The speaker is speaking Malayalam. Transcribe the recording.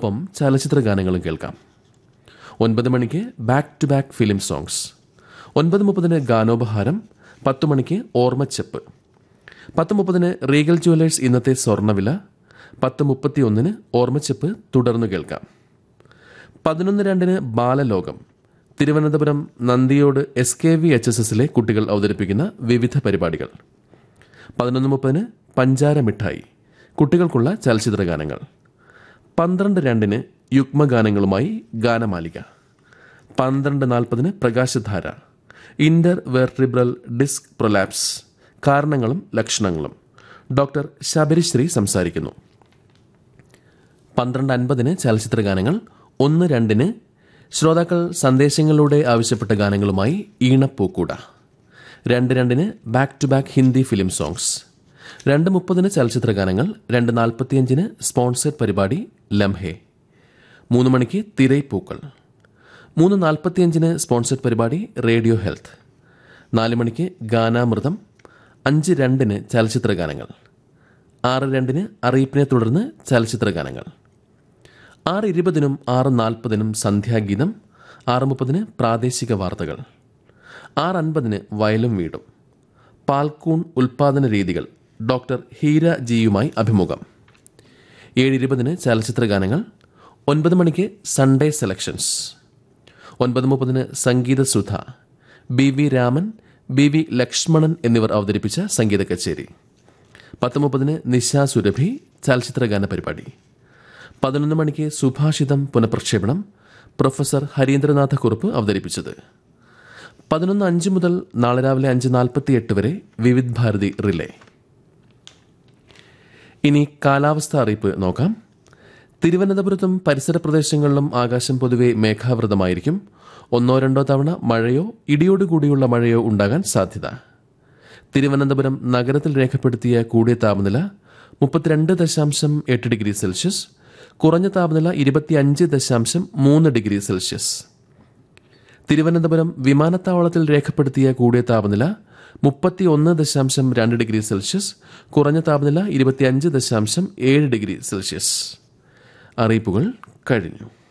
ഒപ്പം ചലച്ചിത്ര ഗാനങ്ങളും കേൾക്കാം ഒൻപത് മണിക്ക് back to back film songs ഒൻപത് മുപ്പതിന് ഗാനോപഹാരം പത്ത് മണിക്ക് ഓർമ്മച്ചെപ്പ് പത്ത് മുപ്പതിന് റീഗൽ ജുവലേഴ്സ് ഇന്നത്തെ സ്വർണ്ണവില പത്ത് മുപ്പത്തി ഒന്നിന് ഓർമ്മച്ചെപ്പ് തുടർന്ന് കേൾക്കാം പതിനൊന്ന് രണ്ടിന് ബാലലോകം Thiruvananthapuram Nanniyode S K V H S എസിലെ കുട്ടികൾ അവതരിപ്പിക്കുന്ന വിവിധ പരിപാടികൾ പതിനൊന്ന് മുപ്പതിന് പഞ്ചാര മിഠായി കുട്ടികൾക്കുള്ള ചലച്ചിത്ര ഗാനങ്ങൾ പന്ത്രണ്ട് രണ്ടിന് യുഗ്മഗാനങ്ങളുമായി ഗാനമാലിക പന്ത്രണ്ട് നാൽപ്പതിന് പ്രകാശധാര ഇന്റർ വെർട്ടിബ്രൽ ഡിസ്ക് പ്രൊലാപ്സ് കാരണങ്ങളും ലക്ഷണങ്ങളും ഡോക്ടർ ശബരിശ്രീ സംസാരിക്കുന്നു പന്ത്രണ്ട് അൻപതിന് ചലച്ചിത്ര ഗാനങ്ങൾ ഒന്ന് രണ്ടിന് ശ്രോതാക്കൾ സന്ദേശങ്ങളിലൂടെ ആവശ്യപ്പെട്ട ഗാനങ്ങളുമായി ഈണപ്പൂക്കൂട രണ്ട് രണ്ടിന് back to back Hindi film songs രണ്ട് മുപ്പതിന് ചലച്ചിത്ര ഗാനങ്ങൾ രണ്ട് നാൽപ്പത്തിയഞ്ചിന് സ്പോൺസേഡ് പരിപാടി ലംഹെ മൂന്ന് മണിക്ക് തിരൈപ്പൂക്കൾ മൂന്ന് നാൽപ്പത്തിയഞ്ചിന് സ്പോൺസേഡ് പരിപാടി റേഡിയോ ഹെൽത്ത് നാല് മണിക്ക് ഗാനാമൃതം അഞ്ച് രണ്ടിന് ചലച്ചിത്ര ഗാനങ്ങൾ ആറ് രണ്ടിന് അറിയിപ്പിനെ തുടർന്ന് ചലച്ചിത്ര ഗാനങ്ങൾ ആറ് ഇരുപതിനും ആറ് നാൽപ്പതിനും സന്ധ്യാഗീതം ആറ് മുപ്പതിന് പ്രാദേശിക വാർത്തകൾ ആറ് അൻപതിന് വയലും വീടും പാൽക്കൂൺ ഉൽപാദന രീതികൾ ഡോക്ടർ ഹീര ജിയുമായി അഭിമുഖം ഏഴ് ഇരുപതിന് ചലച്ചിത്ര ഗാനങ്ങൾ ഒൻപത് മണിക്ക് സൺഡേ സെലക്ഷൻസ് ഒൻപത് മുപ്പതിന് സംഗീത സുധ B V Raman B V Lakshmanan എന്നിവർ അവതരിപ്പിച്ച സംഗീത കച്ചേരി പത്ത് മുപ്പതിന് നിശാ സുരഭി ചലച്ചിത്ര ഗാന പരിപാടി പതിനൊന്ന് മണിക്ക് സുഭാഷിതം പുനഃപ്രക്ഷേപണം പ്രൊഫസർ ഹരീന്ദ്രനാഥ കുറുപ്പ് അവതരിപ്പിച്ചത് പതിനൊന്ന് അഞ്ച് മുതൽ നാളെ രാവിലെ അഞ്ച് നാൽപ്പത്തി എട്ട് വരെ വിവിധ് ഭാരതി റിലേ ഇനി കാലാവസ്ഥ അറിയിപ്പ് നോക്കാം തിരുവനന്തപുരത്തും പരിസര പ്രദേശങ്ങളിലും ആകാശം പൊതുവെ മേഘാവൃതമായിരിക്കും ഒന്നോ രണ്ടോ തവണ മഴയോ ഇടിയോടുകൂടിയുള്ള മഴയോ ഉണ്ടാകാൻ സാധ്യത തിരുവനന്തപുരം നഗരത്തിൽ രേഖപ്പെടുത്തിയ കൂടിയ താപനില മുപ്പത്തിരണ്ട് ദശാംശം എട്ട് ഡിഗ്രി സെൽഷ്യസ് കുറഞ്ഞ താപനില ഇരുപത്തിയഞ്ച് ദശാംശം മൂന്ന് ഡിഗ്രി സെൽഷ്യസ് തിരുവനന്തപുരം വിമാനത്താവളത്തിൽ രേഖപ്പെടുത്തിയ കൂടിയ താപനില മുപ്പത്തി ഒന്ന് ദശാംശം രണ്ട് ഡിഗ്രി സെൽഷ്യസ് കുറഞ്ഞ താപനില ഇരുപത്തിയഞ്ച് ദശാംശം ഏഴ് ഡിഗ്രി സെൽഷ്യസ് അറിയിപ്പുകൾ കഴിഞ്ഞു